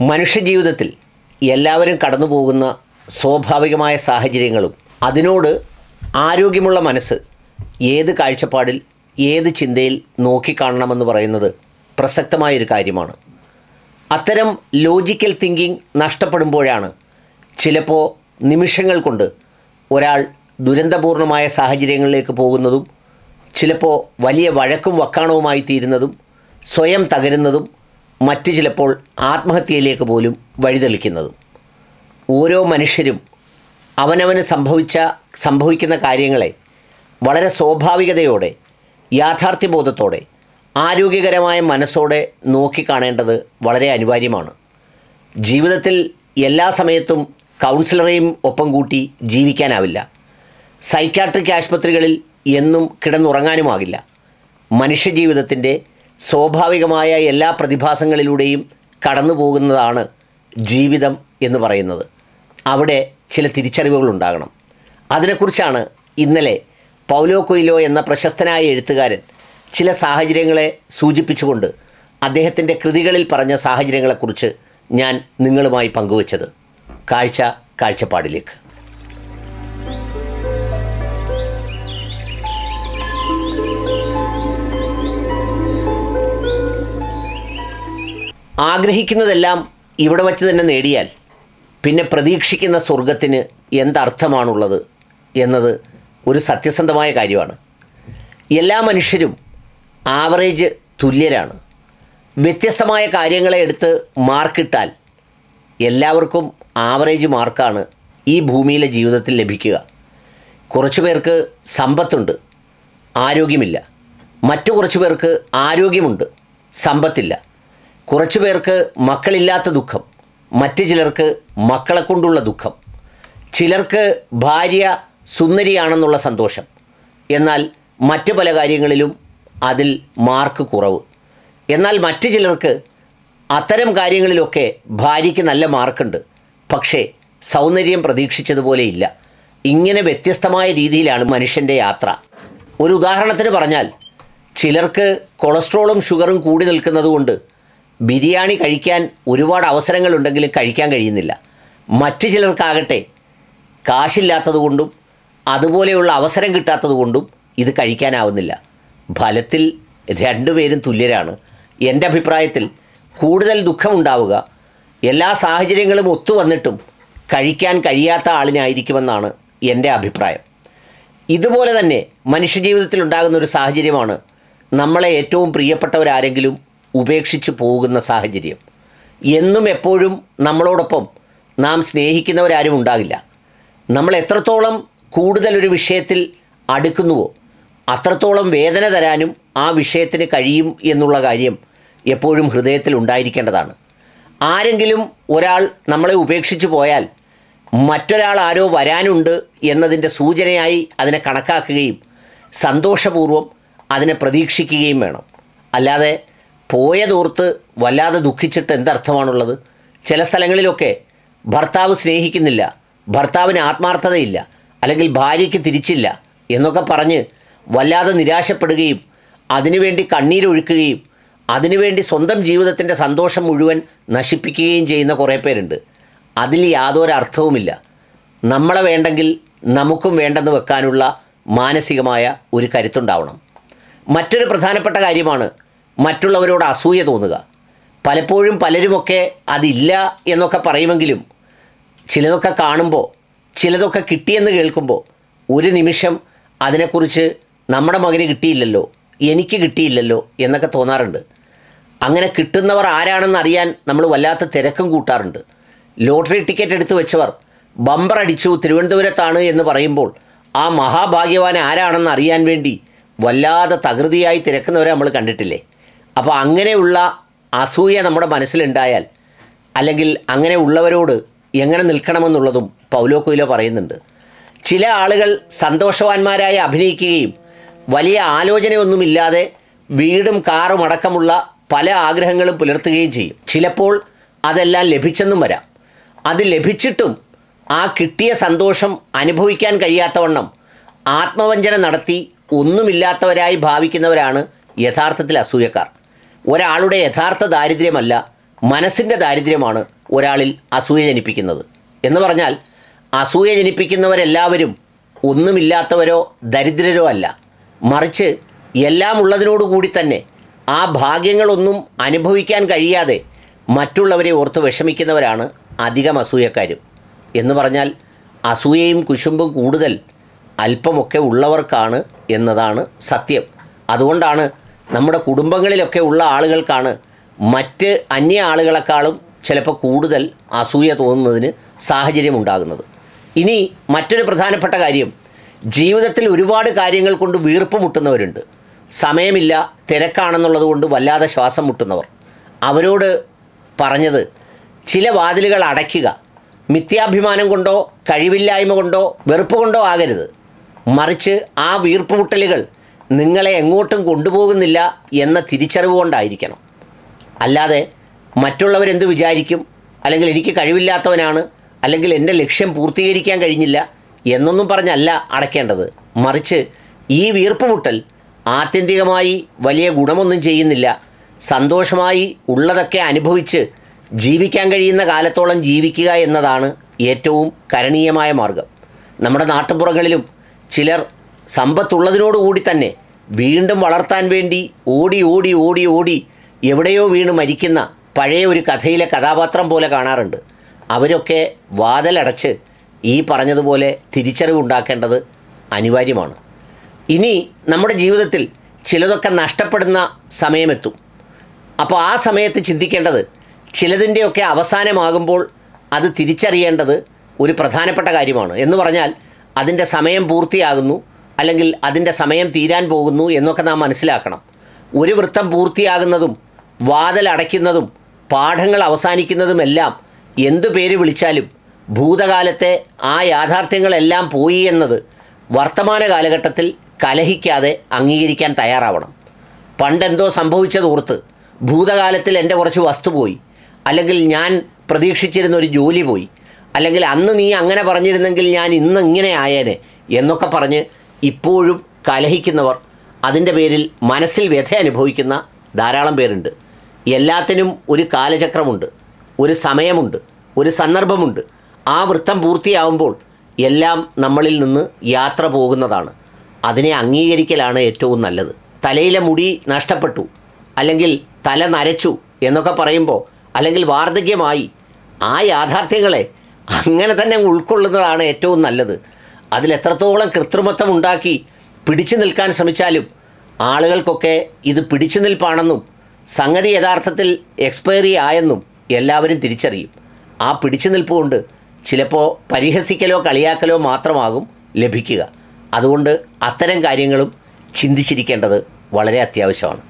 മനുഷ്യജീവിതത്തിൽ എല്ലാവരും കടന്നു പോകുന്ന സ്വാഭാവികമായ സാഹചര്യങ്ങളും അതിനോട് ആരോഗ്യമുള്ള മനസ്സ് ഏത് കാഴ്ചപ്പാടിൽ ഏത് ചിന്തയിൽ നോക്കിക്കാണണമെന്ന് പറയുന്നത് പ്രസക്തമായൊരു കാര്യമാണ് അത്തരം ലോജിക്കൽ തിങ്കിങ് നഷ്ടപ്പെടുമ്പോഴാണ് ചിലപ്പോൾ നിമിഷങ്ങൾ കൊണ്ട് ഒരാൾ ദുരന്തപൂർണമായ സാഹചര്യങ്ങളിലേക്ക് പോകുന്നതും ചിലപ്പോൾ വലിയ വഴക്കും വക്കാണവുമായി തീരുന്നതും സ്വയം തകരുന്നതും മറ്റ് ചിലപ്പോൾ ആത്മഹത്യയിലേക്ക് പോലും വഴിതെളിക്കുന്നതും ഓരോ മനുഷ്യരും അവനവന് സംഭവിച്ച സംഭവിക്കുന്ന കാര്യങ്ങളെ വളരെ സ്വാഭാവികതയോടെ യാഥാർത്ഥ്യബോധത്തോടെ ആരോഗ്യകരമായ മനസ്സോടെ നോക്കിക്കാണേണ്ടത് വളരെ അനിവാര്യമാണ് ജീവിതത്തിൽ എല്ലാ സമയത്തും കൗൺസിലറെയും ഒപ്പം കൂട്ടി ജീവിക്കാനാവില്ല സൈക്കാട്രിക് ആശുപത്രികളിൽ എന്നും കിടന്നുറങ്ങാനുമാകില്ല മനുഷ്യജീവിതത്തിൻ്റെ സ്വാഭാവികമായ എല്ലാ പ്രതിഭാസങ്ങളിലൂടെയും കടന്നു പോകുന്നതാണ് ജീവിതം എന്ന് പറയുന്നത് അവിടെ ചില തിരിച്ചറിവുകൾ ഉണ്ടാകണം അതിനെക്കുറിച്ചാണ് ഇന്നലെ പൗലോ കൊയിലോ എന്ന പ്രശസ്തനായ എഴുത്തുകാരൻ ചില സാഹചര്യങ്ങളെ സൂചിപ്പിച്ചുകൊണ്ട് അദ്ദേഹത്തിൻ്റെ കൃതികളിൽ പറഞ്ഞ സാഹചര്യങ്ങളെക്കുറിച്ച് ഞാൻ നിങ്ങളുമായി പങ്കുവച്ചത് കാഴ്ച കാഴ്ചപ്പാടിലേക്ക് ആഗ്രഹിക്കുന്നതെല്ലാം ഇവിടെ വച്ച് തന്നെ നേടിയാൽ പിന്നെ പ്രതീക്ഷിക്കുന്ന സ്വർഗത്തിന് എന്തർത്ഥമാണുള്ളത് എന്നത് ഒരു സത്യസന്ധമായ കാര്യമാണ് എല്ലാ മനുഷ്യരും ആവറേജ് തുല്യരാണ് വ്യത്യസ്തമായ കാര്യങ്ങളെ എടുത്ത് മാർക്കിട്ടാൽ എല്ലാവർക്കും ആവറേജ് മാർക്കാണ് ഈ ഭൂമിയിലെ ജീവിതത്തിൽ ലഭിക്കുക കുറച്ചു പേർക്ക് സമ്പത്തുണ്ട് ആരോഗ്യമില്ല മറ്റു കുറച്ചു പേർക്ക് ആരോഗ്യമുണ്ട് സമ്പത്തില്ല കുറച്ചു പേർക്ക് മക്കളില്ലാത്ത ദുഃഖം മറ്റു ചിലർക്ക് മക്കളെ കൊണ്ടുള്ള ദുഃഖം ചിലർക്ക് ഭാര്യ സുന്ദരിയാണെന്നുള്ള സന്തോഷം എന്നാൽ മറ്റു പല കാര്യങ്ങളിലും അതിൽ മാർക്ക് കുറവ് എന്നാൽ മറ്റു ചിലർക്ക് അത്തരം കാര്യങ്ങളിലൊക്കെ ഭാര്യയ്ക്ക് നല്ല മാർക്കുണ്ട് പക്ഷേ സൗന്ദര്യം പ്രതീക്ഷിച്ചതുപോലെ ഇല്ല ഇങ്ങനെ വ്യത്യസ്തമായ രീതിയിലാണ് മനുഷ്യൻ്റെ യാത്ര ഒരു ഉദാഹരണത്തിന് പറഞ്ഞാൽ ചിലർക്ക് കൊളസ്ട്രോളും ഷുഗറും കൂടി നിൽക്കുന്നത് കൊണ്ട് ബിരിയാണി കഴിക്കാൻ ഒരുപാട് അവസരങ്ങളുണ്ടെങ്കിലും കഴിക്കാൻ കഴിയുന്നില്ല മറ്റു ചിലർക്കാകട്ടെ കാശില്ലാത്തതുകൊണ്ടും അതുപോലെയുള്ള അവസരം കിട്ടാത്തതുകൊണ്ടും ഇത് കഴിക്കാനാവുന്നില്ല ഫലത്തിൽ രണ്ടുപേരും തുല്യരാണ് എൻ്റെ അഭിപ്രായത്തിൽ കൂടുതൽ ദുഃഖമുണ്ടാവുക എല്ലാ സാഹചര്യങ്ങളും ഒത്തു വന്നിട്ടും കഴിക്കാൻ കഴിയാത്ത ആളിനായിരിക്കുമെന്നാണ് എൻ്റെ അഭിപ്രായം ഇതുപോലെ തന്നെ മനുഷ്യജീവിതത്തിൽ ഉണ്ടാകുന്ന ഒരു സാഹചര്യമാണ് നമ്മളെ ഏറ്റവും പ്രിയപ്പെട്ടവരാരെങ്കിലും ഉപേക്ഷിച്ച് പോകുന്ന സാഹചര്യം എന്നും എപ്പോഴും നമ്മളോടൊപ്പം നാം സ്നേഹിക്കുന്നവരാരും ഉണ്ടാകില്ല നമ്മൾ എത്രത്തോളം കൂടുതൽ ഒരു വിഷയത്തിൽ അടുക്കുന്നുവോ അത്രത്തോളം വേദന തരാനും ആ വിഷയത്തിന് കഴിയും എന്നുള്ള കാര്യം എപ്പോഴും ഹൃദയത്തിൽ ഉണ്ടായിരിക്കേണ്ടതാണ് ആരെങ്കിലും ഒരാൾ നമ്മളെ ഉപേക്ഷിച്ചു പോയാൽ മറ്റൊരാൾ ആരോ വരാനുണ്ട് എന്നതിൻ്റെ സൂചനയായി അതിനെ കണക്കാക്കുകയും സന്തോഷപൂർവ്വം അതിനെ പ്രതീക്ഷിക്കുകയും വേണം അല്ലാതെ പോയതോർത്ത് വല്ലാതെ ദുഃഖിച്ചിട്ട് എന്തർത്ഥമാണുള്ളത് ചില സ്ഥലങ്ങളിലൊക്കെ ഭർത്താവ് സ്നേഹിക്കുന്നില്ല ഭർത്താവിന് ആത്മാർത്ഥതയില്ല അല്ലെങ്കിൽ ഭാര്യയ്ക്ക് തിരിച്ചില്ല എന്നൊക്കെ പറഞ്ഞ് വല്ലാതെ നിരാശപ്പെടുകയും അതിനുവേണ്ടി കണ്ണീരൊഴുക്കുകയും അതിനുവേണ്ടി സ്വന്തം ജീവിതത്തിൻ്റെ സന്തോഷം മുഴുവൻ നശിപ്പിക്കുകയും ചെയ്യുന്ന കുറേ പേരുണ്ട് അതിൽ യാതൊരു അർത്ഥവുമില്ല നമ്മളെ വേണ്ടെങ്കിൽ നമുക്കും വേണ്ടെന്ന് വെക്കാനുള്ള മാനസികമായ ഒരു കരുത്തുണ്ടാവണം മറ്റൊരു പ്രധാനപ്പെട്ട കാര്യമാണ് മറ്റുള്ളവരോട് അസൂയ തോന്നുക പലപ്പോഴും പലരുമൊക്കെ അതില്ല എന്നൊക്കെ പറയുമെങ്കിലും ചിലതൊക്കെ കാണുമ്പോൾ ചിലതൊക്കെ കിട്ടിയെന്ന് കേൾക്കുമ്പോൾ ഒരു നിമിഷം അതിനെക്കുറിച്ച് നമ്മുടെ മകന് കിട്ടിയില്ലല്ലോ എനിക്ക് കിട്ടിയില്ലല്ലോ എന്നൊക്കെ തോന്നാറുണ്ട് അങ്ങനെ കിട്ടുന്നവർ ആരാണെന്ന് അറിയാൻ നമ്മൾ വല്ലാത്ത തിരക്കും കൂട്ടാറുണ്ട് ലോട്ടറി ടിക്കറ്റ് എടുത്തു വെച്ചവർ ബമ്പർ അടിച്ചു തിരുവനന്തപുരത്താണ് എന്ന് പറയുമ്പോൾ ആ മഹാഭാഗ്യവാൻ ആരാണെന്ന് അറിയാൻ വേണ്ടി വല്ലാതെ തകൃതിയായി തിരക്കുന്നവരെ നമ്മൾ കണ്ടിട്ടില്ലേ അപ്പോൾ അങ്ങനെയുള്ള അസൂയ നമ്മുടെ മനസ്സിലുണ്ടായാൽ അല്ലെങ്കിൽ അങ്ങനെ ഉള്ളവരോട് എങ്ങനെ നിൽക്കണമെന്നുള്ളതും പൗലോ കൊയിലോ പറയുന്നുണ്ട് ചില ആളുകൾ സന്തോഷവാന്മാരായി അഭിനയിക്കുകയും വലിയ ആലോചനയൊന്നുമില്ലാതെ വീടും കാറും അടക്കമുള്ള പല ആഗ്രഹങ്ങളും പുലർത്തുകയും ചെയ്യും ചിലപ്പോൾ അതെല്ലാം ലഭിച്ചെന്നും വരാം അത് ലഭിച്ചിട്ടും ആ കിട്ടിയ സന്തോഷം അനുഭവിക്കാൻ കഴിയാത്തവണ്ണം ആത്മവഞ്ചന നടത്തി ഒന്നുമില്ലാത്തവരായി ഭാവിക്കുന്നവരാണ് യഥാർത്ഥത്തിൽ അസൂയക്കാർ ഒരാളുടെ യഥാർത്ഥ ദാരിദ്ര്യമല്ല മനസ്സിൻ്റെ ദാരിദ്ര്യമാണ് ഒരാളിൽ അസൂയ ജനിപ്പിക്കുന്നത് എന്ന് പറഞ്ഞാൽ അസൂയ ജനിപ്പിക്കുന്നവരെല്ലാവരും ഒന്നുമില്ലാത്തവരോ ദരിദ്രരോ അല്ല മറിച്ച് എല്ലാം ഉള്ളതിനോടുകൂടി തന്നെ ആ ഭാഗ്യങ്ങളൊന്നും അനുഭവിക്കാൻ കഴിയാതെ മറ്റുള്ളവരെ ഓർത്ത് വിഷമിക്കുന്നവരാണ് അധികം അസൂയക്കാരും എന്ന് പറഞ്ഞാൽ അസൂയയും കുശുമ്പും കൂടുതൽ അല്പമൊക്കെ ഉള്ളവർക്കാണ് എന്നതാണ് സത്യം അതുകൊണ്ടാണ് നമ്മുടെ കുടുംബങ്ങളിലൊക്കെ ഉള്ള ആളുകൾക്കാണ് മറ്റ് അന്യ ആളുകളെക്കാളും ചിലപ്പോൾ കൂടുതൽ അസൂയ തോന്നുന്നതിന് സാഹചര്യമുണ്ടാകുന്നത് ഇനി മറ്റൊരു പ്രധാനപ്പെട്ട കാര്യം ജീവിതത്തിൽ ഒരുപാട് കാര്യങ്ങൾ കൊണ്ട് വീർപ്പ് മുട്ടുന്നവരുണ്ട് സമയമില്ല തിരക്കാണെന്നുള്ളത് കൊണ്ട് വല്ലാതെ ശ്വാസം മുട്ടുന്നവർ അവരോട് പറഞ്ഞത് ചില വാതിലുകൾ അടയ്ക്കുക മിഥ്യാഭിമാനം കൊണ്ടോ കഴിവില്ലായ്മ കൊണ്ടോ വെറുപ്പ് കൊണ്ടോ ആകരുത് മറിച്ച് ആ വീർപ്പുമുട്ടലുകൾ നിങ്ങളെ എങ്ങോട്ടും കൊണ്ടുപോകുന്നില്ല എന്ന തിരിച്ചറിവ് കൊണ്ടായിരിക്കണം അല്ലാതെ മറ്റുള്ളവരെന്ത് വിചാരിക്കും അല്ലെങ്കിൽ എനിക്ക് കഴിവില്ലാത്തവനാണ് അല്ലെങ്കിൽ എൻ്റെ ലക്ഷ്യം പൂർത്തീകരിക്കാൻ കഴിഞ്ഞില്ല എന്നൊന്നും പറഞ്ഞല്ല അടയ്ക്കേണ്ടത് മറിച്ച് ഈ വീർപ്പുമുട്ടൽ ആത്യന്തികമായി വലിയ ഗുണമൊന്നും ചെയ്യുന്നില്ല സന്തോഷമായി ഉള്ളതൊക്കെ അനുഭവിച്ച് ജീവിക്കാൻ കഴിയുന്ന കാലത്തോളം ജീവിക്കുക എന്നതാണ് ഏറ്റവും കരണീയമായ മാർഗം നമ്മുടെ നാട്ടുപുറങ്ങളിലും ചിലർ സമ്പത്തുള്ളതിനോടുകൂടി തന്നെ വീണ്ടും വളർത്താൻ വേണ്ടി ഓടി ഓടി ഓടി ഓടി എവിടെയോ വീണ് മരിക്കുന്ന പഴയ ഒരു കഥയിലെ കഥാപാത്രം പോലെ കാണാറുണ്ട് അവരൊക്കെ വാതിലടച്ച് ഈ പറഞ്ഞതുപോലെ തിരിച്ചറിവുണ്ടാക്കേണ്ടത് അനിവാര്യമാണ് ഇനി നമ്മുടെ ജീവിതത്തിൽ ചിലതൊക്കെ നഷ്ടപ്പെടുന്ന സമയമെത്തും അപ്പോൾ ആ സമയത്ത് ചിന്തിക്കേണ്ടത് ചിലതിൻ്റെയൊക്കെ അവസാനമാകുമ്പോൾ അത് തിരിച്ചറിയേണ്ടത് ഒരു പ്രധാനപ്പെട്ട കാര്യമാണ് എന്ന് പറഞ്ഞാൽ അതിൻ്റെ സമയം പൂർത്തിയാകുന്നു അല്ലെങ്കിൽ അതിൻ്റെ സമയം തീരാൻ പോകുന്നു എന്നൊക്കെ നാം മനസ്സിലാക്കണം ഒരു വൃത്തം പൂർത്തിയാകുന്നതും വാതിൽ അടയ്ക്കുന്നതും പാഠങ്ങൾ അവസാനിക്കുന്നതുമെല്ലാം എന്തു പേര് വിളിച്ചാലും ഭൂതകാലത്തെ ആ യാഥാർത്ഥ്യങ്ങളെല്ലാം പോയി എന്നത് വർത്തമാന കാലഘട്ടത്തിൽ കലഹിക്കാതെ അംഗീകരിക്കാൻ തയ്യാറാവണം പണ്ടെന്തോ സംഭവിച്ചതോർത്ത് ഭൂതകാലത്തിൽ എൻ്റെ കുറച്ച് വസ്തു പോയി അല്ലെങ്കിൽ ഞാൻ പ്രതീക്ഷിച്ചിരുന്ന ഒരു ജോലി പോയി അല്ലെങ്കിൽ അന്ന് നീ അങ്ങനെ പറഞ്ഞിരുന്നെങ്കിൽ ഞാൻ ഇന്ന് ഇങ്ങനെ ആയേനെ എന്നൊക്കെ പറഞ്ഞ് ഇപ്പോഴും കലഹിക്കുന്നവർ അതിൻ്റെ പേരിൽ മനസ്സിൽ വ്യഥ അനുഭവിക്കുന്ന ധാരാളം പേരുണ്ട് എല്ലാത്തിനും ഒരു കാലചക്രമുണ്ട് ഒരു സമയമുണ്ട് ഒരു സന്ദർഭമുണ്ട് ആ വൃത്തം പൂർത്തിയാവുമ്പോൾ എല്ലാം നമ്മളിൽ നിന്ന് യാത്ര പോകുന്നതാണ് അതിനെ അംഗീകരിക്കലാണ് ഏറ്റവും നല്ലത് തലയിലെ മുടി നഷ്ടപ്പെട്ടു അല്ലെങ്കിൽ തല നരച്ചു എന്നൊക്കെ പറയുമ്പോൾ അല്ലെങ്കിൽ വാർദ്ധക്യമായി ആ യാഥാർത്ഥ്യങ്ങളെ അങ്ങനെ തന്നെ ഉൾക്കൊള്ളുന്നതാണ് ഏറ്റവും നല്ലത് അതിൽ എത്രത്തോളം കൃത്രിമത്വം ഉണ്ടാക്കി പിടിച്ചു നിൽക്കാൻ ശ്രമിച്ചാലും ആളുകൾക്കൊക്കെ ഇത് പിടിച്ചു നിൽപ്പാണെന്നും സംഗതി യഥാർത്ഥത്തിൽ എക്സ്പയറി ആയെന്നും എല്ലാവരും തിരിച്ചറിയും ആ പിടിച്ചു നിൽപ്പ് കൊണ്ട് ചിലപ്പോൾ പരിഹസിക്കലോ കളിയാക്കലോ മാത്രമാകും ലഭിക്കുക അതുകൊണ്ട് അത്തരം കാര്യങ്ങളും ചിന്തിച്ചിരിക്കേണ്ടത് വളരെ അത്യാവശ്യമാണ്